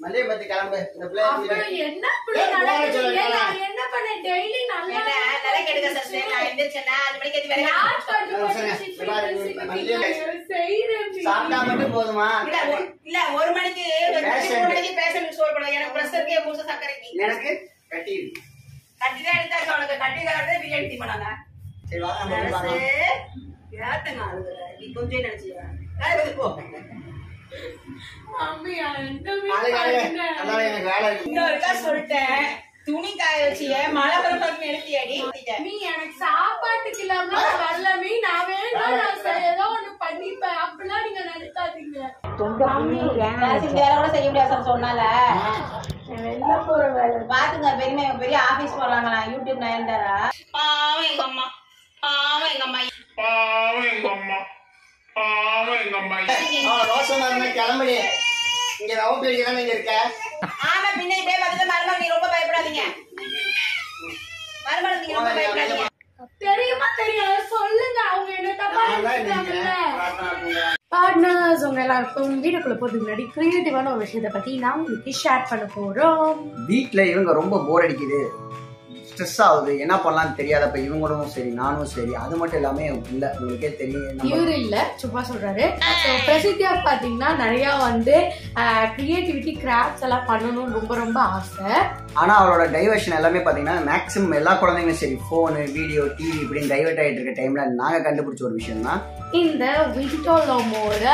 மல்லிகை பத்தி கிளம்பு இந்த பிள்ளை அப்புறம் என்ன இப்படி ஏய், போன நடக்குது? சொல்லுங்க. ஏன் நான் என்ன பண்ணேன்? daily நல்லா என்ன நல்லா கெடுக்க சஸ்தே நான் எந்திரிச்சேன்னா அஞ்சு மணிக்கு எத்தி வேலை யார் சொல்லி ஆ, சரிங்க. கொடுத்துச்சு? இந்த மாதிரி சித்தி, மல்லிகை. நான் செய்றேன் சித்தி. சாப்பிட்டா மட்டும் போதுமா இல்ல ஒரு- இல்ல ஒரு மணிக்கு ஒரு மணிக்கு, மூணு மணிக்கு பேஷண்ட் சோல் பண்ணுவோம் எனக்கு பிரஷருக்கு முழுச சர்க்கரைக்கு எனக்கு கட்டி கட்டி தான் எடுத்தாச்சு உனக்கு கட்டி தான் பிரியாணி தீ பண்ணாங்க சரி வாங்க நம்ம போய் பார்க்கலாம். ஏத்தங்க அழுகுற நீ கொஞ்சம் நினைச்சு போ மம்மி, என்னமே நாளைக்கு காலையில பண்ணல. அதனால எனக்கு வேலை இருக்கு இன்னொருக்கா சொல்லிட்டேன் துணி காய வச்சிய மழை வரப்பட்டு எடுத்தியாடி மீ, எனக்கு சாப்பாட்டுக்கு இல்லாம நான் வரல மீ. நான் வேணா நான் சரி, ஏதோ ஒண்ணு பண்ணிப்பேன். அப்படிலாம் நீங்க நினைக்காதீங்க. பேசிட்டு வேலை கூட செய்ய முடியாது சார் சொன்னால நான் வெளில போற வேலை. பாத்துங்க பெரியமா இவங்க பெரிய ஆபீஸ் போறாங்களா யூடியூப் நயன்தாரா பாவம் எங்க அம்மா பாவம் எங்க அம்மா பாவம் எங்க அம்மா பாவம் எங்க அம்மா ஆ, ரோசம் மருந்தை கிளம்புடி இங்க ரவுண்ட் அடிக்க தானே இங்க இருக்க ஆமா பின்ன இப்படியே பார்த்துட்டு மருமகன் நீ ரொம்ப பயப்படாதீங்க மருமகன் நீங்க ரொம்ப பயப்படாதீங்க தெரியுமா தெரியாது சொல்லுங்க அவங்க என்ன தப்பா நான் தான் நினைச்சிட்டாங்கல்ல. இருக்கேன். பிரார்த்தனா பண்ணுங்க. பார்ட்னர்ஸ் உங்க எல்லாருக்கும் வீடியோக்குள்ள போறதுக்கு முன்னாடி கிரியேட்டிவான ஒரு விஷயத்தை பத்தி நான் உங்களுக்கு ஷேர் பண்ண போறோம் வீட்ல இவங்க ரொம்ப போர் அடிக்குது ஸ்ட்ரெஸ் ஆகுது என்ன பண்ணலாம்னு தெரியாதப்ப இவங்களும் சரி நானும் சரி அது மட்டும் இல்லாம இல்ல உங்களுக்கே தெரியும் நம்ம இவரு இல்ல சும்மா சொல்றாரு ஸோ பிரசித்தியா பாத்தீங்கன்னா நிறைய வந்து கிரியேட்டிவிட்டி கிராஃப்ட்ஸ் எல்லாம் பண்ணணும்னு ரொம்ப ரொம்ப ஆசை ஆனா அவளோட டைவர்ஷன் எல்லாமே பாத்தீங்கன்னா மேக்ஸிமம் எல்லா குழந்தைங்களும் சரி போனு வீடியோ டிவி இப்படின்னு டைவர்ட் ஆயிட்டு இருக்க டைம்ல நாங்க கண்டுபிடிச்ச ஒரு விஷயம் தான் இந்த விண்டோலோமோட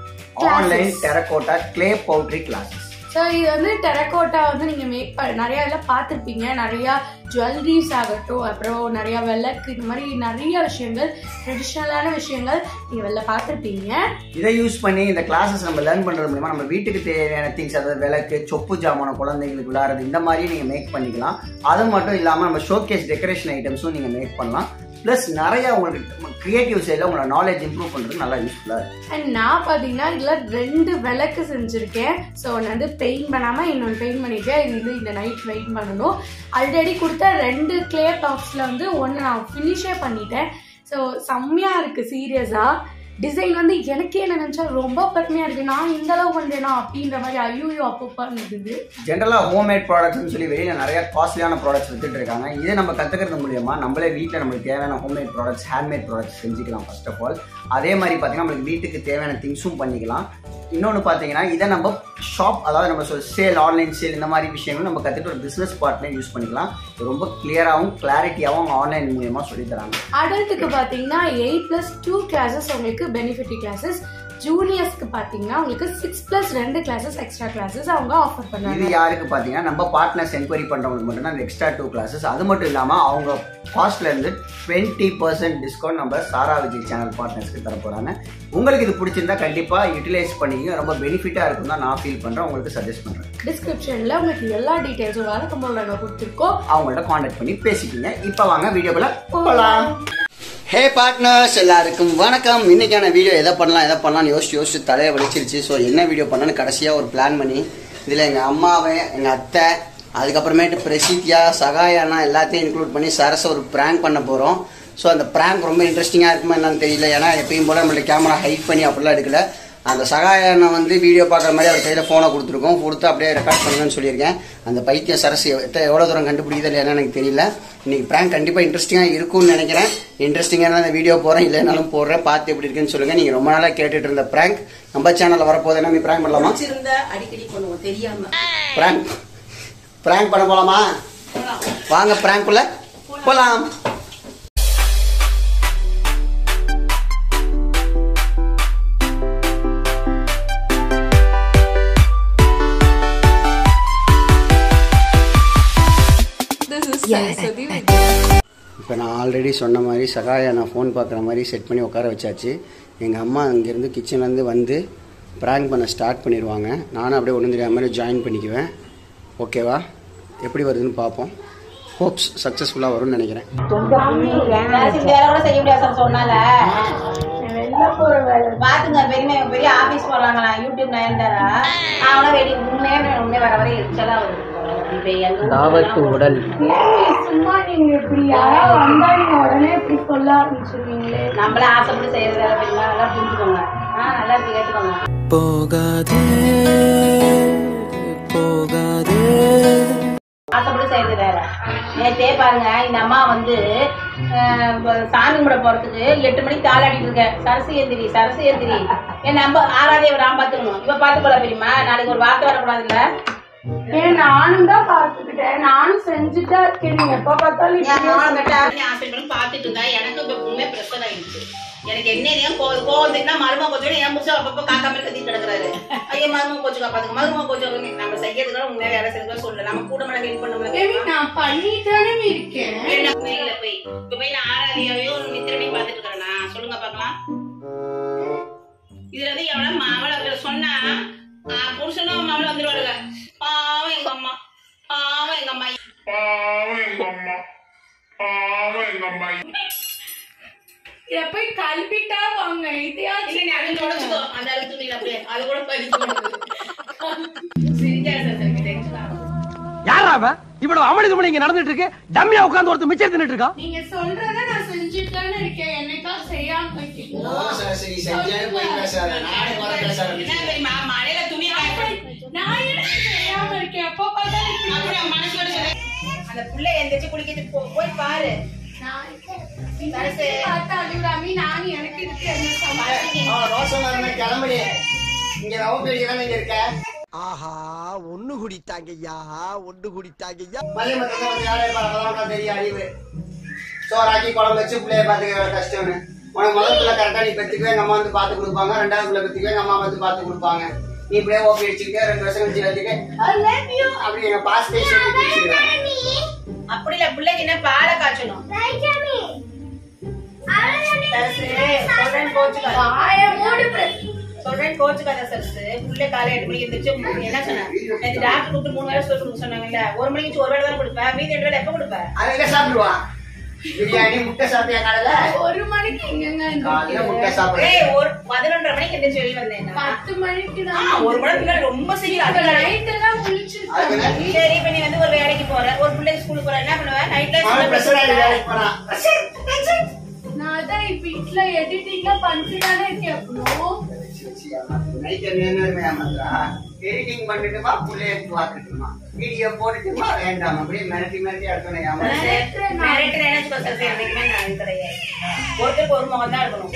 online terracotta clay pottery classes so இது வந்து டெரக்கோட்டா வந்து நீங்க மேக் பண்ண நிறைய இதெல்லாம் பார்த்துருப்பீங்க நிறைய ஜுவல்லரிஸ் ஆகட்டும் அப்புறம் நிறைய விளக்கு இந்த மாதிரி நிறைய விஷயங்கள் ட்ரெடிஷ்னலான விஷயங்கள் நீங்க வெளில பார்த்துருப்பீங்க இதை யூஸ் பண்ணி இந்த கிளாஸஸ் நம்ம லேர்ன் பண்றது மூலமா நம்ம வீட்டுக்கு தேவையான திங்ஸ் அதாவது விளக்கு சொப்பு ஜாமான குழந்தைங்களுக்கு விளையாடுறது இந்த மாதிரி நீங்க மேக் பண்ணிக்கலாம் அது மட்டும் இல்லாம நம்ம ஷோகேஸ் டெக்கரேஷன் ஐட்டம்ஸும் நீங்க மேக் பண்ணலாம் ப்ளஸ் நிறைய உங்களுக்கு கிரியேட்டிவ் சைடில் உங்களோட நாலேஜ் இம்ப்ரூவ் பண்றதுக்கு நல்லா யூஸ்ஃபுல்லாக இருக்கு அண்ட் நான் பார்த்தீங்கன்னா இதில் ரெண்டு விளக்கு செஞ்சுருக்கேன் ஸோ ஒன்று வந்து பெயிண்ட் பண்ணாமல் இன்னொன்று பெயிண்ட் பண்ணியிருக்கேன் இது வந்து இந்த நைட் வெயிட் பண்ணணும் ஆல்ரெடி கொடுத்த ரெண்டு கிளே டாப்ஸில் வந்து ஒன்று நான் ஃபினிஷே பண்ணிட்டேன் ஸோ செம்மையாக இருக்குது சீரியஸாக டிசைன் வந்து எனக்கே என்ன நினச்சா ரொம்ப பெருமையாக இருக்குது நான் இந்த அளவு பண்ணுறேனா அப்படின்ற மாதிரி ஐயோ அப்பப்பா இருந்தது ஜென்ரலாக ஹோம்மேட் ப்ராடக்ட்ஸ்னு சொல்லி வெளியில் நிறைய காஸ்ட்லியான ப்ராடக்ட்ஸ் வித்துட்டு இருக்காங்க இதை நம்ம கற்றுக்கிறது மூலியமா நம்மளே வீட்டில் நம்மளுக்கு தேவையான ஹோம்மேட் ப்ராடக்ட்ஸ் ஹேண்ட்மேட் ப்ராடக்ட்ஸ் செஞ்சுக்கலாம் ஃபர்ஸ்ட் ஆஃப் ஆல் அதே மாதிரி பார்த்தீங்கன்னா நம்மளுக்கு வீட்டுக்கு தேவையான திங்ஸும் பண்ணிக்கலாம் இன்னொன்று பார்த்தீங்கன்னா இதை நம்ம ஷாப் அதாவது நம்ம சொல் சேல் ஆன்லைன் சேல் இந்த மாதிரி விஷயங்களும் நம்ம கற்றுட்டு ஒரு பிஸ்னஸ் பார்ட்னர் யூஸ் பண்ணிக்கலாம் இது ரொம்ப கிளியராகவும் கிளாரிட்டியாகவும் ஆன்லைன் மூலியமாக சொல்லித் தராங்க அடல்ட்டுக்கு பார்த்தீங்கன்னா எயிட் ப்ளஸ் டூ கிளாஸஸ் உங்களுக்கு பெனிஃபிட் கிளாஸஸ் ஜூனியர்ஸ்க்கு பார்த்தீங்கன்னா உங்களுக்கு சிக்ஸ் ப்ளஸ் ரெண்டு கிளாஸஸ் எக்ஸ்ட்ரா கிளாஸஸ் அவங்க ஆஃபர் இது பண்ணுறாங்க யாருக்கு பார்த்தீங்கன்னா நம்ம பார்ட்னர்ஸ் என்கொயரி பண்ணுறவங்களுக்கு மட்டும் தான் எக்ஸ்ட்ரா டூ கிளாஸஸ் அது மட்டும் இல்லாமல் அவங்க காஸ்ட்ல இருந்து டுவெண்ட்டி பர்சன்ட் டிஸ்கவுண்ட் நம்ம சாரா விஜய் சேனல் பார்ட்னர்ஸ்க்கு தர போகிறாங்க உங்களுக்கு இது பிடிச்சிருந்தா கண்டிப்பாக யூட்டிலைஸ் பண்ணிக்க ரொம்ப பெனிஃபிட்டாக இருக்கும் தான் நான் ஃபீல் பண்ணுறேன் உங்களுக்கு சஜஸ்ட் பண்ணுறேன் டிஸ்கிரிப்ஷனில் உங்களுக்கு எல்லா டீட்டெயில்ஸும் வழக்கம் போல் நாங்கள் கொடுத்துருக்கோம் அவங்கள்ட்ட காண்டாக்ட் பண்ணி பேசிக்கிங்க இப்போ வாங்க வீடியோக்குள்ள போகலாம் ஹே பார்ட்னர்ஸ் எல்லாருக்கும் வணக்கம் இன்னைக்கான வீடியோ எதை பண்ணலாம் எதை பண்ணலாம்னு யோசிச்சு யோசிச்சு தலையை வலிச்சிருச்சு ஸோ என்ன வீடியோ பண்ணலாம்னு கடைசியாக ஒரு பிளான் பண்ணி இதில் எங்கள் அம்மாவை எங்கள் அத்தை அதுக்கப்புறமேட்டு பிரசித்தியா சகாயானா எல்லாத்தையும் இன்க்ளூட் பண்ணி சரச ஒரு ப்ராங்க் பண்ண போகிறோம் ஸோ அந்த ப்ராங்க் ரொம்ப இன்ட்ரெஸ்டிங்காக இருக்குமா என்னன்னு தெரியல ஏன்னா எப்பயும் போல் நம்மள்ட்ட கேமரா ஹைட் பண்ணி அப்படிலாம் எடுக்கல அந்த சகாயனை வந்து வீடியோ பார்க்குற மாதிரி அவர் கையில் ஃபோனை கொடுத்துருக்கோம் கொடுத்து அப்படியே ரெக்கார்ட் பண்ணுங்கன்னு சொல்லியிருக்கேன் அந்த பைத்தியம் சரசு எத்த- எவ்வளோ தூரம் கண்டுபிடிக்குது இல்லைன்னு எனக்கு தெரியல இன்னைக்கு ப்ராங்க் கண்டிப்பாக இன்ட்ரெஸ்டிங்காக இருக்கும்னு நினைக்கிறேன் இன்ட்ரெஸ்டிங்காக அந்த வீடியோ போகிறேன் இல்லைனாலும் போடுறேன் பார்த்து எப்படி இருக்குன்னு சொல்லுங்கள் நீங்கள் ரொம்ப நாளாக கேட்டுட்டு இருந்த ப்ராங்க் நம்ம சேனலில் வரப்போகுது என்ன ப்ராங்க் பண்ணலாமா வச்சிருந்த அடிக்கடி பண்ணுவோம் தெரியாம ப்ராங்க் ப்ராங்க் பண்ண போகலாமா வாங்க ப்ராங்க்குள்ள போகலாம் இப்போ நான் ஆல்ரெடி சொன்ன மாதிரி சகாயா நான் ஃபோன் பார்க்குற மாதிரி செட் பண்ணி உட்கார வச்சாச்சு எங்கள் அம்மா அங்கேருந்து கிச்சன்லேருந்து வந்து ப்ராங்க் பண்ண ஸ்டார்ட் பண்ணிடுவாங்க நானும் அப்படியே ஒன்று தெரியாத மாதிரி ஜாயின் பண்ணிக்குவேன் ஓகேவா எப்படி வருதுன்னு பார்ப்போம் ஹோப்ஸ் சக்ஸஸ்ஃபுல்லாக வரும்னு நினைக்கிறேன் பேசிட்டு வேலை கூட செய்ய முடியாது சார் சொன்னால வெளில போகிற வேலை பாத்துங்க பெரியமா இவங்க பெரிய ஆபீஸ் போறாங்களா யூடியூப் நயன்தாரா அவனா வெடி உண்மையே உண்மையே வர வரை எரிச்சலா வருது இப்ப எல்லாம் உடல் சும்மா நீங்க இப்படி யாராவது வந்தா நீங்க உடனே இப்படி சொல்ல ஆரம்பிச்சிருவீங்களே நம்மளே ஆசைப்பட்டு செய்யறது வேலை பெரியமா நல்லா புரிஞ்சுக்கோங்க ஆ நல்லா இருக்கு கேட்டுக்கோங்க போகாதே போ இது வேற நேத்தே பாருங்க இந்த அம்மா வந்து அஹ், ப- சாமி கும்பிட போறதுக்கு எட்டு மணிக்கு தாளாடிட்டு இருக்கேன் சரசு எந்திரி சரசு எந்திரி என் நம்ம ஆறாதே நான் பாத்துக்கணும் இவ பாத்துக்கொள்ள தெரியுமா நாளைக்கு ஒரு வார்த்தை வரக்கூடாதுல்ல ஏன் நானும் தான் பாத்துக்கிட்டேன் நானும் செஞ்சுட்டு தான் இருக்கேன் நீங்க எப்ப பார்த்தாலும் இப்படியே ஹாஸ்பிட்டல் பாத்துட்டு இருந்தா எனக்கு இப்ப உண்மை பிரஷர் ஆயிடுச்சு எனக்கு என்ன கோவம் கோவத்துக்குன்னா மருமக கோச்சு என் புதுசா அப்பப்போ காக்காம கத்தி கிடக்குறாரு ஐயா மருமக கோச்சு காப்பாத்துங்க மருமக கோச்சு நம்ம செய்யறதுக்காக உண்மையா வேலை செய்யறதுக்காக சொல்லல நம்ம கூட மழை வெயிட் பண்ண ஏமி, நான் பண்ணிட்டானே இருக்கேன் என்ன இல்ல போய் இப்ப போய் நான் ஆராதியாவையும் மித்திரனையும் பாத்துட்டு இருக்கிறேனா சொல்லுங்க பாக்கலாம் இதுல வந்து எவ்வளவு மாவள சொன்னா ஆஹ் புருஷனும் மாவள வந்துருவாருங்க பாவம் எங்க அம்மா பாவம் எங்க அம்மா பாவம் எங்க அம்மா பாவம் எங்க அம்மா இத போய் கல்விட்டா வாங்க இல்ல இதையாச்சும் நீ அதை தொடச்சுக்கோ அந்த அளவுக்கு நீ அப்படியே அது கூட பறிச்சு சிரிக்காத சார் டென்ஷன் ஆகும் யாரா அவன் இவ்வளவு அமளி துமளி இங்க நடந்துட்டு இருக்கு டம்மியா உட்கார்ந்து ஒருத்தர் மிச்சம் தின்னுட்டு இருக்கா நீங்க சொல்றத நான் செஞ்சுட்டு தானே இருக்கேன் என்னைக்கா செய்யாம இருக்கீங்க போதும் சரஸ்வதி செஞ்சாலும் போய் பேசாத நானே வர பேச என்ன ஆரம்பிச்சேன் தெரியுமா மழையில துணி காய போட்டு நான் என்ன செய்யாம இருக்கேன் எப்ப பார்த்தாலும் இப்படி அப்புறம் அவன் மனசோட சொல்ல அந்த புள்ளை எந்திரிச்சு குளிக்கிட்டு போ போய் பாரு நான் பின்னாடி பார்த்து அழுகுறாமி நான் எனக்கு இருக்கு என்ன சமாளி ஆ, ரோசம் வரணும் கிளம்புடி இங்க ரவ பெரிய தானே இங்க இருக்க ஆஹா ஒண்ணு குடித்தாங்கய்யா ஒண்ணு குடித்தாங்கய்யா மல்லிமரத்தை வந்து வேலையை பார்க்கலாம் தெரியும் அறிவு சோறாக்கி குழம்பு வச்சு பிள்ளைய பாத்துக்க கஷ்டம்னு உனக்கு முதல் பிள்ளை கரெக்டா நீ பெத்துக்கவே எங்க அம்மா வந்து பாத்து கொடுப்பாங்க ரெண்டாவது பிள்ளை பெத்துக்கவே எங்க அம்மா வந்து பாத்து கொடுப்பாங்க நீ இப்படியே ஓப்பி வச்சுக்கிட்டு ரெண்டு வருஷம் கழிச்சு வச்சுக்க அப்படி எங்க பாஸ் பேசி பிடிச்சிருவேன் அப்படி இல்ல பிள்ளைக்கு என்ன பாலை காய்ச்சணும் சரசு, சொல்றேன் கோச்சுக்காத. வாய மூடு பிர- சொல்றேன் கோச்சுக்காத சரசு. புள்ளை காலை எட்டு மணிக்கு எந்திரிச்சு என்ன சொன்னேன் நேத்து டாக்டர் கூப்பிட்டு மூணு வேளை சொல்லி கொடுக்க சொன்னாங்கல்ல ஒரு மணிக்கு ஒரு வேளை தான் கொடுப்பேன் மீதி ரெண்டு வேளை எப்ப கொடுப்பேன் அது என்ன சாப்பிடுவான் பிரியாணி முட்டை சாப்பிட்டியா காலையில ஒரு மணிக்கு எங்கங்க காலையில முட்டை எந்திரிக்கிறேன்? சாப்பிடுறேன் ஏய் ஒரு பதினொன்றரை மணிக்கு எந்திரிச்சு வெளியே வந்தேன் நான். பத்து மணிக்கு ஆ, தான் ஒரு மணி நேரம் ரொம்ப சீக்கிரம் இப்ப அதுல நைட்டு தான் முழிச்சிருக்காங்க சரி இப்ப நீ வந்து ஒரு வேலைக்கு போற ஒரு பிள்ளைக்கு ஸ்கூலுக்கு போற என்ன பண்ணுவ நைட்ல அவன் பிரச்சனை இல்லை வேலைக்கு போறான் நான் தான் இப்ப வீட்டுல எடிட்டிங்கா பண்ணிட்டு தானே இருக்கேன் அப்புறம் நைட் என்ன ஏமாத்துறா எடிட்டிங் பண்ணிட்டுமா புள்ளைய பார்த்துட்டுமா வீடியோ போட்டுட்டுமா வேண்டாம் அப்படியே மிரட்டி மிரட்டி அடுத்தவனை ஏமாத்து மிரட்டுற நினைச்சுக்கோ சார் என்னைக்குமே நான் கிடையாது ஒருத்தருக்கு ஒரு முகம் தான் இருக்கணும்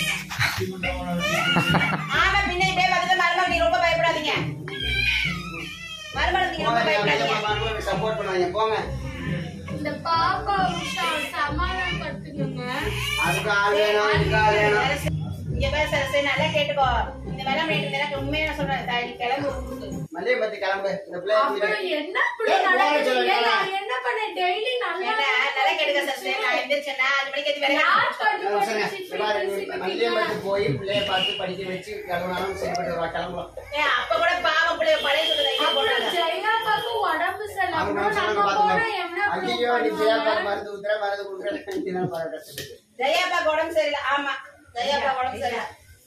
ஆமா பின்ன இப்படியே பார்த்துட்டு மருமகள் நீ ரொம்ப பயப்படாதீங்க மருமகள் நீங்க ரொம்ப பயப்படாதீங்க சப்போர்ட் பண்ணுவாங்க போங்க இந்த பாப்பா உஷா சமாதானப்படுத்துங்க அதுக்கு ஆள் வேணும் இதுக்கு ஆள் வேணும் இங்க பேச சரி நல்லா கேட்டுக்கோ இந்த வேலை பண்ணிட்டு எனக்கு உண்மையா நான் சொல்றேன் தாய், நீ கிளம்பு ஊருக்கு. மல்லிகை பத்தி கிளம்பு இந்த பிள்ளை அப்புறம் என்ன இப்படி ஏய், போக நடக்குது சொல்லுங்க. ஏன் நான் என்ன பண்ணேன் டெய்லி நல்லா என்ன நல்லா கேட்டுக்க சார் நான் எந்திரிச்சேன்னா அஞ்சு மணிக்கு எது வேலை யார் கட்டு ஒரு போட்டு நிமிஷம் சிப்பி இங்க பாரு, சிப்பி மல்லிகை சிப்பி பத்தி போய் பிள்ளைய பார்த்து படிக்க வச்சு கிளம்புனாலும் சரிப்பட்டு வருவா கிளம்பலாம் ஏய், அப்ப கூட பாவம் பிள்ளைய பழைய சொல்லுது ஐயா அப்புறம் போடுறாங்க ஜெயாபாக்கு உடம்பு சரியில்லை அவங்க அப்புறம் நம்ம நம்ம சொன்னது போனா என்ன பாத்துங்க ஐயோ நீ ஜெயா பாரு பண்ணுவாங்க? மருந்து ஊத்துற மருந்து கொடுக்குற பாரு ஜெயாப்பா உடம்பு சரியில்லை ஆமா ஜெயாப்பா உடம்பு சரியில்லை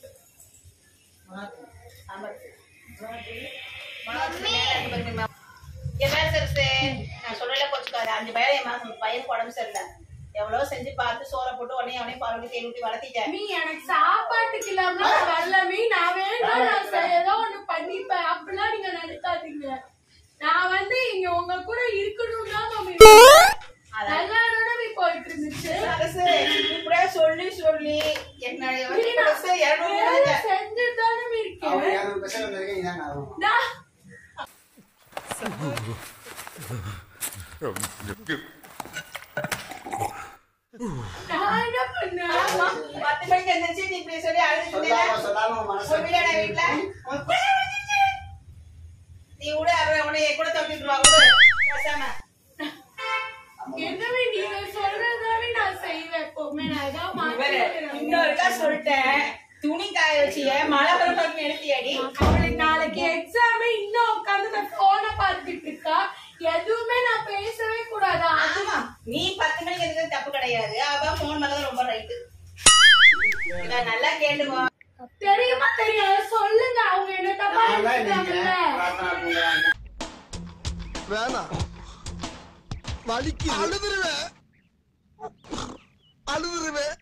ஆமா. என் மேல சரசு, நான் சொல்லல கோச்சுக்காத. அஞ்சு பையன் என் மகன் பையனுக்கு உடம்பு சரியில்லை. எவ்வளவோ செஞ்சு பார்த்து சோறை போட்டு உடனே அவனையும் பால் ஊத்தி தேன் ஊத்தி வளர்த்திட்டேன் மீ எனக்கு சாப்பாட்டுக்கு இல்லாம நான் வரல மீ நான் வேணா நான் ச- ஏதோ ஒண்ணு பண்ணிப்பேன் அப்படிலாம் நீங்க நினைக்காதீங்க நான் வந்து இங்க உங்க கூட இருக்கணும் தான் மம்மி எல்லாரோட மீ போயிட்டு இருந்துச்சு அரசு இப்படியே சொல்லி சொல்லி என்னுடைய மீ வந்து நான் அரசு இருநூறு வேலை ரூபாய் செஞ்சுட்டு தானே மீ இருக்கேன் அவங்க இரநூறு பர்சன்ட் வந்திருக்கேன் இதான் ஆகும் நான் நான் என்ன பண்ணேன் பத்து மணிக்கு எந்திரிச்சு நீ இப்படி சொல்லி அழுதுட்டு சொல்லாம சொல்லாம உன் மனசு ஒரு வீடாடா வீட்டுல உனக்கு புள்ள விழுந்துச்சு. நீ விடு அப்புறம் உன்னை கூட தப்பிட்டுருவா விடு பேசாம என்னவே நீங்க சொல்றதாவே நான் செய்வேன் எப்பவுமே நான் ஏதாவது இவரு, மாத்தி இன்னொருக்கா சொல்லிட்டேன் துணி காய வச்சிய மழை வர பக்கம் எடுத்தியாடி அவளுக்கு நாளைக்கு எக்ஸாமே இன்னும் உட்காந்து நான் போனை பார்த்துட்டு இருக்கா எதுவுமே நான் பேசவே கூடாது அது ஆமா நீ பத்து மணிக்கு எதுக்கு தப்பு கிடையாது அவ போன் மேலதான் ரொம்ப ரைட்டு நல்லா கேட்டுக்கோ தெரியுமா தெரியும் சொல்லுங்க அவங்க என்ன தப்பா நான் தான் நினைக்கிறாங்கல்ல நினைக்கிறேன் பிரார்த்தனா பண்ணுறாங்க வேணாம் வலிக்கு அழுதுருவேன் அழுதுருவேன்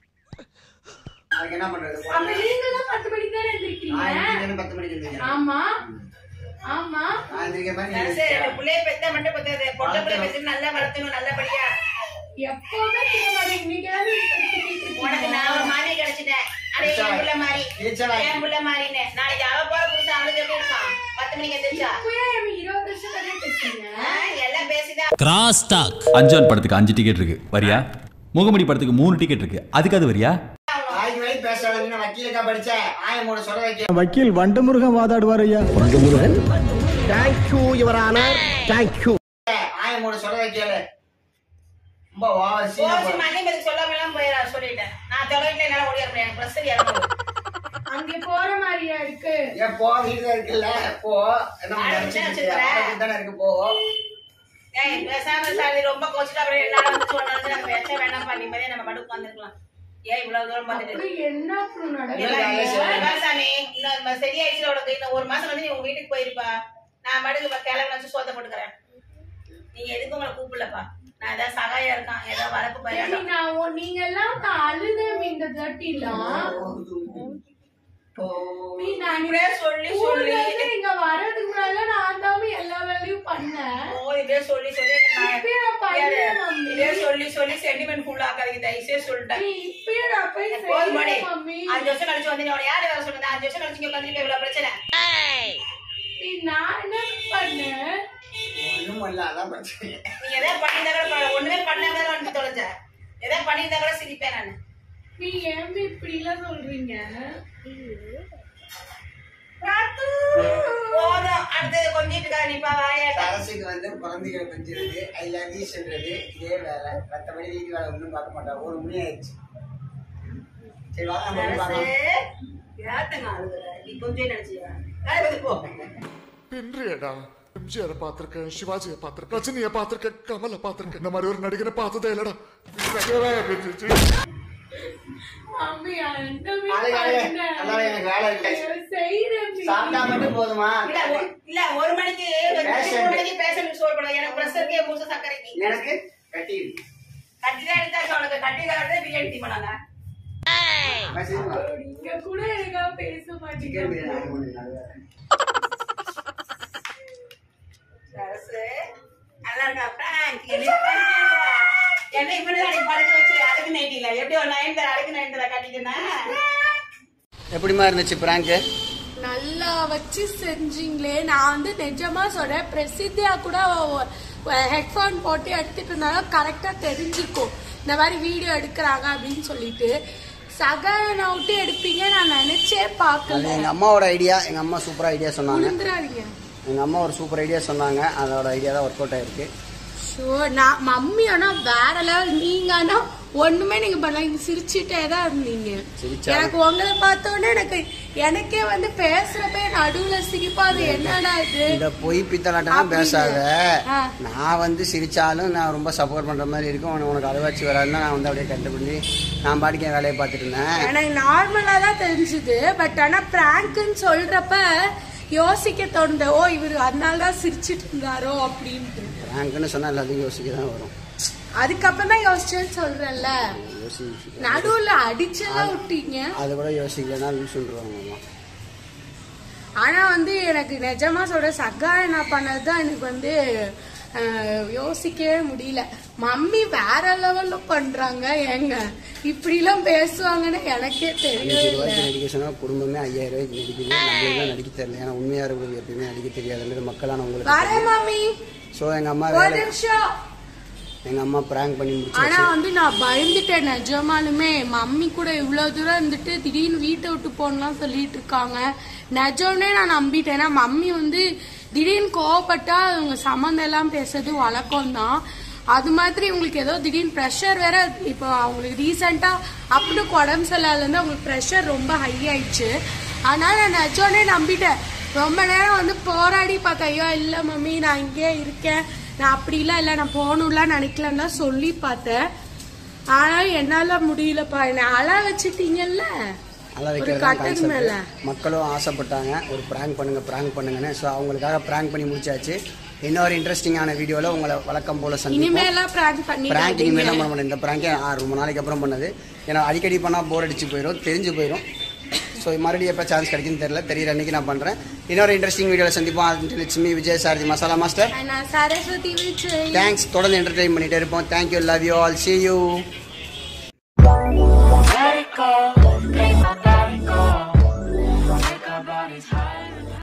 அதுக்கு என்ன பண்றது அப்ப நீங்களும் பத்து மணிக்கு தானே நான் எந்திரிக்கிறீங்க இன்னைக்கு பத்து மணிக்கு இருந்தேன் ஆமா ஆமா நான் எந்திரிக்க மாதிரி நீ சரி எந்திரிச்சா. பிள்ளைய பெத்த மட்டும் பத்தாது பொட்டை பிள்ளை பெத்து நல்லா வளர்த்தணும் நல்லபடியா எப்பவுமே நீங்க மாதிரி இன்னைக்காவது உனக்கு நான் ஒரு மாதிரி கிடைச்சிட்டேன் அடே என் புள்ள மாதிரி ஏச்சலா. என் புள்ள மாதிரின்னு நாளைக்கு அவ போற புதுசு அவளுக்கு எப்படி இருக்கான் பத்து மணிக்கு எந்திரிச்சா இப்பயே நம்ம இருபது வருஷம் கதையை பேசுறீங்க ஆ, எல்லாம் பேசிதான் கிராஸ் டாக் அஞ்சான் படத்துக்கு அஞ்சு டிக்கெட் இருக்கு வரியா முகமணி படத்துக்கு மூணு டிக்கெட் இருக்கு அதுக்கு அது வரியா வாய்க்கு வாய் பேசாத நீ நான் வக்கீலுக்கா படிச்சேன் ஆய மூட சொல்ல வைக்க வக்கீல் வண்டமுருகன் வாதாடுவார் ஐயா வண்டமுருகன் தேங்க்யூ யுவர் ஆனர் தேங்க்யூ ஆய மூட சொல்ல வைக்கல ரொம்ப ஓவர் சீனா போச்சு மணி பதில் சொல்லாம எல்லாம் போயிடா சொல்லிட்டேன் நான் தொலைவில என்னால ஓடிட முடியாது எனக்கு பிரஷர் இறங்கும் அங்க போற மாதிரியா இருக்கு ஏன் போ வீட்டுல இருக்குல்ல போ என்ன ஆளு நினைச்சிட்டு என்ன இருக்கியா? வச்சுக்கிற? பக்கத்துல தானே இருக்கு போ ஏய் பேசாம சார் ரொம்ப கோச்சிட்டு அப்புறம் என்னால வந்து சொன்னது நம்ம வச்சா வேணாம் பண்ணி மாதிரியே நம்ம மட்டும் உட்காந்துருக்கலாம் ஏன் இவ்வளவு தூரம் பார்த்துட்டு அப்படி என்ன அப்புறம் இல்ல, இல்ல, நடக்குது சரி. எல்லாம் சாமி இன்னும் சரியாயிடுச்சு உனக்கு இன்னும் ஒரு மாசம் வந்து நீ உங்க வீட்டுக்கு போயிருப்பா நான் மடுக்கு இப்ப கிளம்பி வச்சு சோத்த போட்டுக்கிறேன் நீங்க எதுக்கும் உங்களை கூப்பிடலப்பா நான் ஏதாவது சகாயம் இருக்கான் ஏதாவது வரப்பு சரி, பையன் நான் உன்- நீங்க எல்லாம் நான் அழுதேன் இந்த தட்டிலாம் போ. நீ நான் இப்படியே சொல்லி சொல்லி ஊர்ல இருந்து இங்க வர்றதுக்கு முன்னால நான் தான் எல்லா வேலையும் பண்ணேன் ஓ இதே சொல்லி சொல்லி நான் இப்பயே நான் பண்றேன் மம்மி. இதே சொல்லி சொல்லி சென்டிமெண்ட் ஃபுல்லா ஆக்காதீங்க தயவுசே சொல்லிட்டேன் நீ இப்பயே நான் போய் போதும் மணி செய்யறேன் மம்மி அஞ்சு வருஷம் கழிச்சு வந்து நீ உன்னை யாரு வர சொன்னது அஞ்சு வருஷம் கழிச்சு இங்க உட்காந்துட்டு இவ்வளவு பிரச்சனை நீ நான் என்ன பண்ணேன் ஒண்ணும் இல்ல அதான் பிரச்சனை நீ எதாவது பண்ணியிருந்தா கூட பரவாயில்ல. ஒண்ணுமே பண்ணாம தான் வந்து தொலைஞ்ச எதாவது பண்ணியிருந்தா கூட சிரிப்பேன் நான் நீ ஏன் இப்படி எல்லாம் சொல்றீங்க போதும் அடுத்தது கொஞ்சிட்டு இருக்கா நீப்பா வாயாட்ட அரசுக்கு வந்து குழந்தைகளை பெற்றுறது ஐ லவ் யூ சொல்றது இதே வேலை மற்றபடி வீட்டு வேலை ஒன்றும் பார்க்க மாட்டாங்க ஒரு மணி ஆயிடுச்சு சரி வாங்க நம்ம போய் பார்க்கலாம் ஏத்தங்க அழுகுற நீ கொஞ்சம் நினைச்சியா வேலைக்கு போ பின்றியடா எம்ஜிஆரை பார்த்திருக்கேன் சிவாஜியை பார்த்திருக்கேன் ரஜினியை பார்த்திருக்கேன் கமலை பார்த்திருக்கேன் இந்த மாதிரி ஒரு நடிகரை பார்த்ததே இல்லடா நகரவே இருந்துச்சு. மம்மி அண்டமே அது வேலை. அதான் எனக்கு வேலை இருக்கு. செய்யறேன் சாப்பிட்டா மட்டும் போதுமா இல்ல ஒரு- இல்ல ஒரு மணிக்கு Patient. மூணு மணிக்கு பேஷண்ட் சோறு போட எனக்கு பிரஷருக்கு முழுச சக்கரைக்கு எனக்கு கட்டி இருக்கு. கட்டி தான் எடுத்தாச்சு உனக்கு கட்டி தான் பிரியாணி டீ பண்ணாங்க மெசேஜ் வா. இங்க கூட எனக்கா பேச சிக்கன் பிரியாணி மாட்டேங்க ஆர்டர் பண்ணி நல்லா இருக்கு. சரசு நல்லா இருக்கா பிராங்க் என்ன இப்படி அடி படுக்க வச்சு அழகு நைட்டில எப்படி ஒரு நைன் தர அழகு நைன் தர கட்டிக்கினா எப்படிமா இருந்துச்சு பிராங்க் நல்லா வச்சு செஞ்சீங்களே நான் வந்து நிஜமா சொல்றேன் பிரசித்தியா கூட ஹெட்ஃபோன் போட்டு எடுத்துட்டு இருந்தாலும் கரெக்டா தெரிஞ்சிருக்கும் இந்த மாதிரி வீடியோ எடுக்கிறாங்க அப்படின்னு சொல்லிட்டு சகன விட்டு எடுப்பீங்க நான் நினைச்சே அது பார்க்கல எங்க அம்மாவோட ஐடியா எங்க அம்மா சூப்பரா ஐடியா சொன்னாங்க விழுந்துடாதீங்க எங்க அம்மா ஒரு சூப்பர் ஐடியா சொன்னாங்க அதோட ஐடியா தான் ஒர்க் அவுட் ஆயிருக்கு ஷோ நான் மம்மி ஆனா வேற லெவல் நீங்க ஆனா ஒண்ணுமே நீங்க பண்ணல நீங்க சிரிச்சுட்டே தான் இருந்தீங்க சிரிச்சாலும். எனக்கு உங்களை பார்த்த உடனே எனக்கு எனக்கே வந்து பேசுறப்ப நடுவுல சிரிப்பா அது என்னடா இது இந்த பொய் பித்தலாட்டம் அப்படின்னு. பேசாத ஆ. நான் வந்து சிரிச்சாலும் நான் ரொம்ப சப்போர்ட் பண்ற மாதிரி இருக்கும் உனக்கு உனக்கு அழுவாச்சி வராதுன்னா நான் வந்து அப்படியே கண்டுபிடி நான் பாட்டுக்கு என் வேலையை பார்த்துட்டு இருந்தேன் எனக்கு நார்மலா தான் தெரிஞ்சுது பட் ஆனா பிராங்க்னு சொல்றப்ப யோசிக்க தோணுது ஓ இவர் அதனால தான் சிரிச்சிட்டு இருந்தாரோ அப்படின்ட்டு ரேங்க்னு சொன்னா எல்லாத்தையும் யோசிக்க தான் வரும் அதுக்கப்புறம் தான் யோசிச்சேன்னு சொல்றேன்ல யோசி நடுவுல அடிச்செல்லாம் விட்டீங்க அது கூட யோசிக்கலன்னா லூஸ் சொல்லுவாங்க ஆனா வந்து எனக்கு நிஜமா சொல்ற சகாயனா பண்ணதுதான் எனக்கு வந்து அஹ், யோசிக்கவே முடியல மம்மி வேற லெவல்ல பண்றாங்க ஏங்க இப்படி எல்லாம் பேசுவாங்கன்னு எனக்கே அஞ்சு தெரியவே ரூபாய்க்கு இல்லை நடிக்க சொன்னா குடும்பமே ஐயாயிரம் ரூபாய்க்கு நடிக்குது நம்மளுக்கு தான் நடிக்க தெரியல ஏன்னா உண்மையா இருக்கிறவங்களுக்கு எப்பயுமே நடிக்க தெரியாதுன்றது மக்களான உங்களுக்கு வரேன் மாமி ஸோ எங்க அம்மா ஒரு வேலை நிமிஷம் எங்க அம்மா பிராங்க் பண்ணி ஆனா முடிச்சாச்சு வந்து நான் பயந்துட்டேன் நிஜமாலுமே மம்மி கூட இவ்வளவு தூரம் இருந்துட்டு திடீர்னு வீட்டை விட்டு போகணும்லாம் சொல்லிட்டு இருக்காங்க நிஜம்னே நான் நம்பிட்டேன் ஏன்னா மம்மி வந்து திடீர்னு கோவப்பட்டா அவங்க சம்மந்தம் எல்லாம் பேசுறது வழக்கம் தான் அது மாதிரி உங்களுக்கு ஏதோ திடீர்னு ப்ரெஷர் வேற இப்போ அவங்களுக்கு ரீசெண்டா அப்படி உடம்பு சரியில்லாதுலேருந்து அவங்களுக்கு ப்ரெஷர் ரொம்ப ஹை ஆயிடுச்சு அதனால நான் நிஜம்னே நம்பிட்டேன் ரொம்ப நேரம் வந்து போராடி பார்த்தேன் ஐயோ இல்லை மம்மி நான் இங்கேயே இருக்கேன் நான் அப்படிலாம் இல்லை நான் போகணும்லாம் நினைக்கலன்னு தான் சொல்லி பார்த்தேன் ஆனா என்னால முடியலப்பா என்னை அழ வச்சுட்டீங்கல்ல அழ ஒரு வைக்கிறது தான் கட்டன் மேல கான்செப்ட் மக்களும் ஆசைப்பட்டாங்க ஒரு ப்ராங்க் பண்ணுங்க ப்ராங்க் பண்ணுங்கன்னு ஸோ அவங்களுக்காக ப்ராங்க் பண்ணி முடிச்சாச்சு இன்னொரு இன்ட்ரெஸ்டிங்கான வீடியோவில் உங்களை வழக்கம் போல சந்திப்போம் இனிமேலாம் பிராங்க் ப்ராங்க் இனிமேல் பண்ணிடாதீங்க பண்ண மாட்டேன் இந்த ப்ராங்கே ரொம்ப நாளைக்கு அப்புறம் பண்ணது ஏன்னா அடிக்கடி பண்ணால் போர் அடிச்சு போயிடும் தெரிஞ்சு போயிடும் ஸோ மறுபடியும் எப்போ சான்ஸ் கிடைக்குன்னு தெரியல தெரியுற அன்னைக்கு நான் பண்ணுறேன் இன்னொரு இன்ட்ரெஸ்டிங் வீடியோவில் சந்திப்போம் லட்சுமி விஜய் சாரதி மசாலா மாஸ்டர் நான் சரஸ்வதி விஜய் தேங்க்ஸ் தொடர்ந்து என்டர்டெயின் பண்ணிட்டே இருப்போம் thank you love you all see you